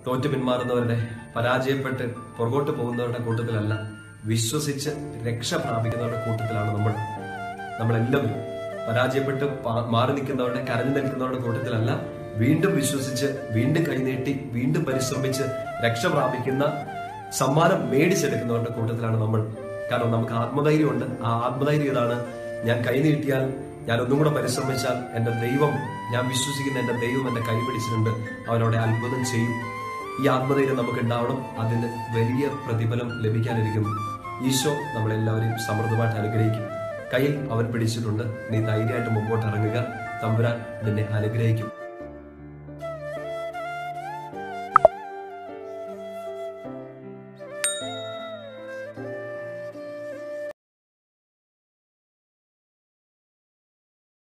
തോറ്റു പിന്മാറുന്നവരുടെ പരാജയപ്പെട്ട് പുറകോട്ട് പോകുന്നവരുടെ കൂട്ടത്തിലല്ല വിശ്വസിച്ച് രക്ഷ പ്രാപിക്കുന്നവരുടെ കൂട്ടത്തിലാണ് നമ്മൾ നമ്മളെല്ലാവരും പരാജയപ്പെട്ട് പാ- മാറി നിൽക്കുന്നവരുടെ കരഞ്ഞു നിൽക്കുന്നവരുടെ കൂട്ടത്തിലല്ല വീണ്ടും വിശ്വസിച്ച് വീണ്ടും കൈനീട്ടി വീണ്ടും പരിശ്രമിച്ച് രക്ഷ പ്രാപിക്കുന്ന സമ്മാനം മേടിച്ചെടുക്കുന്നവരുടെ കൂട്ടത്തിലാണ് നമ്മൾ കാരണം നമുക്ക് ആത്മധൈര്യമുണ്ട് ആ ആത്മധൈര്യം ഇതാണ് ഞാൻ കൈനീട്ടിയാൽ ഞാൻ ഒന്നും കൂടെ പരിശ്രമിച്ചാൽ എന്റെ ദൈവം ഞാൻ വിശ്വസിക്കുന്ന എന്റെ ദൈവം എന്റെ കൈ പിടിച്ചിട്ടുണ്ട് അവനവിടെ അത്ഭുതം ചെയ്യും ഈ ആത്മധൈര്യം നമുക്ക് ഉണ്ടാവണം അതിന് വലിയ പ്രതിഫലം ലഭിക്കാനിരിക്കുന്നു ഈശോ നമ്മളെല്ലാവരെയും സമൃദ്ധമായിട്ട് അനുഗ്രഹിക്കും കയ്യിൽ അവൻ പിടിച്ചിട്ടുണ്ട് നീ ധൈര്യമായിട്ട് മുമ്പോട്ട് ഇറങ്ങുക തമ്പുരാൻ നിന്നെ അനുഗ്രഹിക്കും